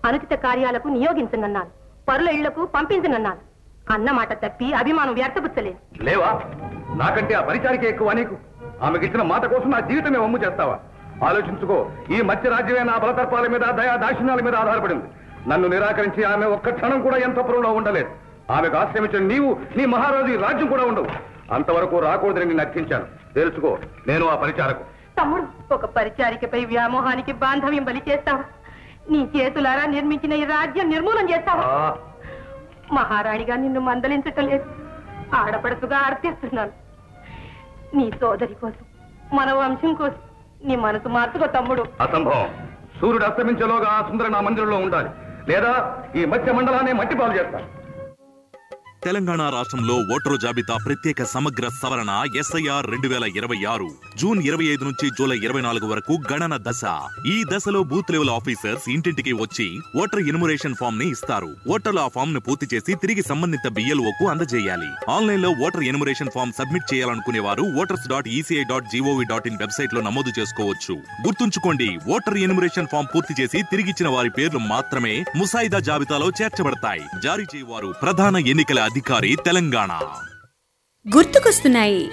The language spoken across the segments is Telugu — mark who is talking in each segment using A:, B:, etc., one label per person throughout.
A: అనుచిత కార్యాలకు నియోగించనన్నాను పరుల ఇళ్లకు పంపించనన్నాను అన్నమాట తప్పి అభిమానం వ్యర్థపుచ్చలేదు
B: లేవా నాకంటే ఆ పరిచారికే ఎక్కువ నీకు ఆమెకిచ్చిన మాట కోసం నా జీవితమే వమ్ము చేస్తావా ఆలోచించుకో ఈ మధ్య రాజ్యమే నా బలతర్పాల మీద దయా దాక్షిణ్యాల మీద ఆధారపడింది నన్ను నిరాకరించి ఆమె ఒక్క క్షణం కూడా ఎంత పురంలో ఉండలేదు ఆమెకు ఆశ్రమించిన నీవు నీ మహారాజు ఈ రాజ్యం కూడా ఉండవు అంతవరకు రాకూడదని నేను నక్కించాను తెలుసుకో నేను ఆ పరిచారకు
A: తమ్ముడు ఒక పరిచారికపై వ్యామోహానికి బాంధవ్యం బలి చేస్తావా నీ చేతులారా నిర్మించిన ఈ రాజ్యం నిర్మూలన చేస్తావా
B: ఆ,
A: మహారాణిగా నిన్ను మందలించటం లేదు ఆడపడుతుగా ఆర్తిస్తున్నాను నీ సోదరి కోసం మన వంశం కోసం నీ మనసు మార్చుకో తమ్ముడు
B: అసంభవం సూర్యుడు అస్తమించేలోగా ఆ సుందర నా మందిరంలో ఉండాలి లేదా ఈ మధ్య మండలాన్ని మట్టి పాలు చేస్తాను
C: తెలంగాణ రాష్ట్రంలో ఓటరు జాబితా ప్రత్యేక సమగ్ర సవరణ ఎస్ఐఆర్ రెండు వేల ఇరవై ఆరు జూన్ ఇరవై ఐదు నుంచి జూలై ఇరవై నాలుగు వరకు గణన దశ ఈ దశలో బూత్ లెవెల్ ఆఫీసర్స్ ఇంటింటికి వచ్చి ఓటర్ ఇనుమరేషన్ ఫామ్ ని ఇస్తారు ఓటర్లు ఆ ఫామ్ ను పూర్తి చేసి తిరిగి సంబంధిత బిఎల్ఓ కు అందజేయాలి ఆన్లైన్ లో ఓటర్ ఎనుమరేషన్ ఫామ్ సబ్మిట్ చేయాలనుకునే వారు voters dot ECI dot GOV dot in website లో నమోదు చేసుకోవచ్చు గుర్తుంచుకోండి ఓటర్ ఎనుమరేషన్ ఫామ్ పూర్తి చేసి తిరిగిచ్చిన వారి పేర్లు మాత్రమే ముసాయిదా జాబితాలో చేర్చబడతాయి జారీ చేయవారు ప్రధాన ఎన్నికల అధికారి తెలంగాణ
D: గుర్తుకొస్తున్నాయి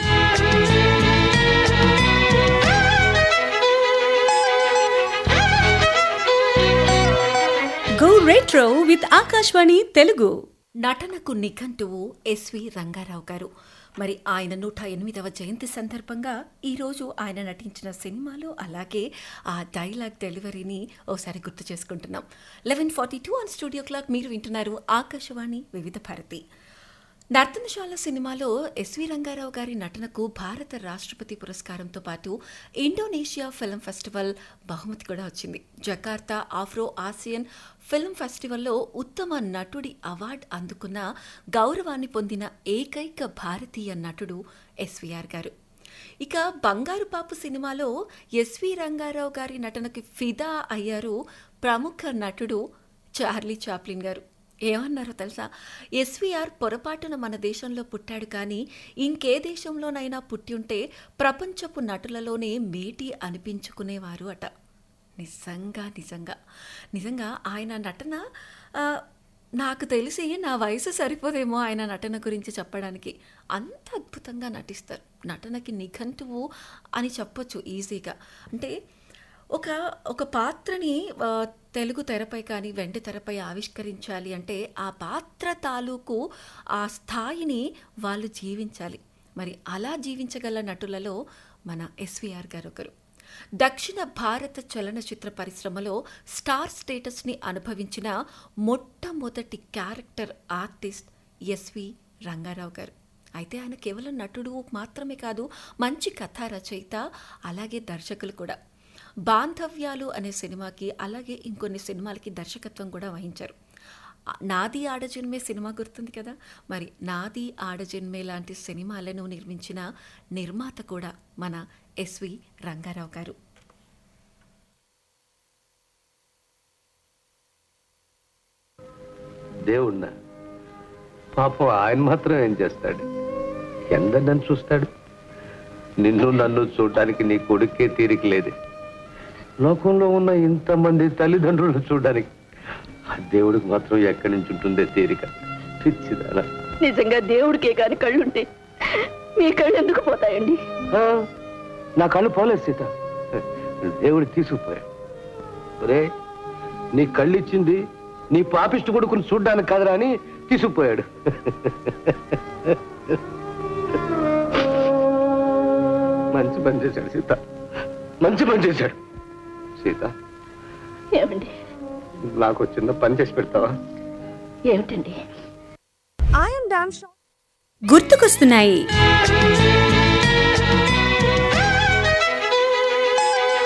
D: go retro with Akashvani Telugu
E: నటనకు నిఘంటువు ఎస్వి రంగారావు గారు మరి ఆయన నూట ఎనిమిదవ జయంతి సందర్భంగా ఈరోజు ఆయన నటించిన సినిమాలు అలాగే ఆ డైలాగ్ డెలివరీని ఓసారి గుర్తు చేసుకుంటున్నాం eleven forty two on studio clock మీరు వింటున్నారు ఆకాశవాణి వివిధ భారతి నర్తనశాల సినిమాలో ఎస్వి రంగారావు గారి నటనకు భారత రాష్ట్రపతి పురస్కారంతో పాటు ఇండోనేషియా ఫిల్మ్ ఫెస్టివల్ బహుమతి కూడా వచ్చింది జకార్తా ఆఫ్రో ఆసియన్ ఫిల్మ్ ఫెస్టివల్లో ఉత్తమ నటుడి అవార్డు అందుకున్న గౌరవాన్ని పొందిన ఏకైక భారతీయ నటుడు ఎస్వీఆర్ గారు ఇక బంగారు పాపు సినిమాలో ఎస్వి రంగారావు గారి నటనకి ఫిదా అయ్యారు ప్రముఖ నటుడు చార్లీ చాప్లిన్ గారు ఏమన్నారో తెలుసా ఎస్వీఆర్ పొరపాటున మన దేశంలో పుట్టాడు కానీ ఇంకే దేశంలోనైనా పుట్టి ఉంటే ప్రపంచపు నటులలోనే మేటి అనిపించుకునేవారు అట నిజంగా నిజంగా నిజంగా ఆయన నటన ఆ, నాకు తెలిసి నా వయసు సరిపోదేమో ఆయన నటన గురించి చెప్పడానికి అంత అద్భుతంగా నటిస్తారు నటనకి నిఘంటువు అని చెప్పొచ్చు ఈజీగా అంటే ఒక ఒక పాత్రని ఆ, తెలుగు తెరపై కానీ వెండి తెరపై ఆవిష్కరించాలి అంటే ఆ పాత్ర తాలూకు ఆ స్థాయిని వాళ్ళు జీవించాలి మరి అలా జీవించగల నటులలో మన ఎస్విఆర్ గారు ఒకరు దక్షిణ భారత చలనచిత్ర పరిశ్రమలో స్టార్ స్టేటస్ని అనుభవించిన మొట్టమొదటి క్యారెక్టర్ ఆర్టిస్ట్ ఎస్వి రంగారావు గారు అయితే ఆయన కేవలం నటుడు మాత్రమే కాదు మంచి కథా రచయిత అలాగే దర్శకులు కూడా బాంధవ్యాలు అనే సినిమాకి అలాగే ఇంకొన్ని సినిమాలకి దర్శకత్వం కూడా వహించారు ఆ, నాది ఆడజన్మే సినిమా గుర్తుంది కదా మరి నాది ఆడజన్మే లాంటి సినిమాలను నిర్మించిన నిర్మాత కూడా మన ఎస్వి రంగారావు గారు
F: దేవుణ్ణా పాపం ఆయన మాత్రం ఏం చేస్తాడు ఎందరు నన్ను చూస్తాడు నిన్ను నన్ను చూడడానికి నీ కొడుకే తీరిక లేదు లోకంలో ఉన్న ఇంతమంది తల్లిదండ్రులను చూడడానికి ఆ దేవుడికి మాత్రం ఎక్కడి నుంచి ఉంటుందే తీరిక పిచ్చిదానా
G: నిజంగా దేవుడికే కాని కళ్ళుంటే మీ కళ్ళు ఎందుకు పోతాయండి
F: ఆ, నా కళ్ళు పోలేదు సీత దేవుడు తీసుకుపోయాడు ఒరే నీ కళ్ళు ఇచ్చింది నీ పాపిష్టి కొడుకుని చూడ్డానికి కాదురా అని తీసుకుపోయాడు మంచి పని చేశాడు సీత మంచి పని చేశాడు సీత
G: ఏమండి
F: నాకు చిన్న పని చేసి పెడతావా
G: ఏమిటండి
D: గుర్తుకొస్తున్నాయి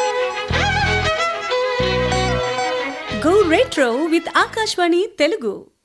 D: go retro with Akashvani Telugu